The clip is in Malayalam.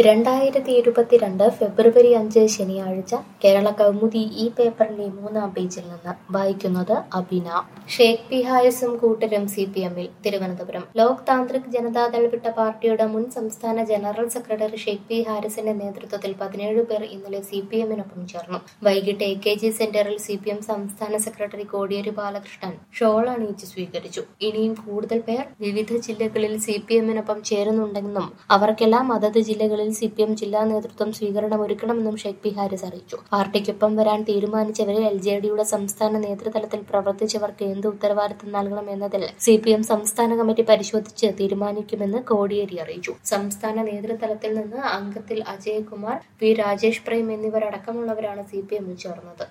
രണ്ടായിരത്തി ഇരുപത്തിരണ്ട് ഫെബ്രുവരി അഞ്ച് ശനിയാഴ്ച കേരള കൗമുദി ഈ പേപ്പറിന്റെ മൂന്നാം പേജിൽ നിന്ന് വായിക്കുന്നത് അബിന ഷേഖ് പി ഹായസും കൂട്ടരും സി പി എമ്മിൽ തിരുവനന്തപുരം ലോക് താന്ത്രിക് ജനതാദൾ വിട്ട പാർട്ടിയുടെ മുൻ സംസ്ഥാന ജനറൽ സെക്രട്ടറി ഷേഖ് പി ഹാരിസിന്റെ നേതൃത്വത്തിൽ പതിനേഴ് പേർ ഇന്നലെ സി പി എമ്മിനൊപ്പം ചേർന്നു വൈകിട്ട് എ കെ ജി സെന്ററിൽ സി പി എം സംസ്ഥാന സെക്രട്ടറി കോടിയേരി ബാലകൃഷ്ണൻ ഷോൾ അണിയിച്ച് സ്വീകരിച്ചു ഇനിയും കൂടുതൽ പേർ വിവിധ ജില്ലകളിൽ സി പി എമ്മിനൊപ്പം ചേരുന്നുണ്ടെന്നും അവർക്കെല്ലാം അതത് ജില്ലകളിൽ സി പി എം ജില്ലാ നേതൃത്വം സ്വീകരണം ഒരുക്കണമെന്നും ഷെയ്ഖ് പി ഹാരിസ് അറിയിച്ചു പാർട്ടിക്കൊപ്പം വരാൻ തീരുമാനിച്ചവരിൽ എൽ ജെ ഡിയുടെ സംസ്ഥാന നേതൃതലത്തിൽ പ്രവർത്തിച്ചവർക്ക് എന്ത് ഉത്തരവാദിത്തം നൽകണം എന്നതിൽ സി പി എം സംസ്ഥാന കമ്മിറ്റി പരിശോധിച്ച് തീരുമാനിക്കുമെന്ന് കോടിയേരി അറിയിച്ചു സംസ്ഥാന നേതൃതലത്തിൽ നിന്ന് അംഗത്തിൽ അജയകുമാർ വി രാജേഷ് പ്രേം എന്നിവരടക്കമുള്ളവരാണ് സി പി എമ്മിൽ ചേർന്നത്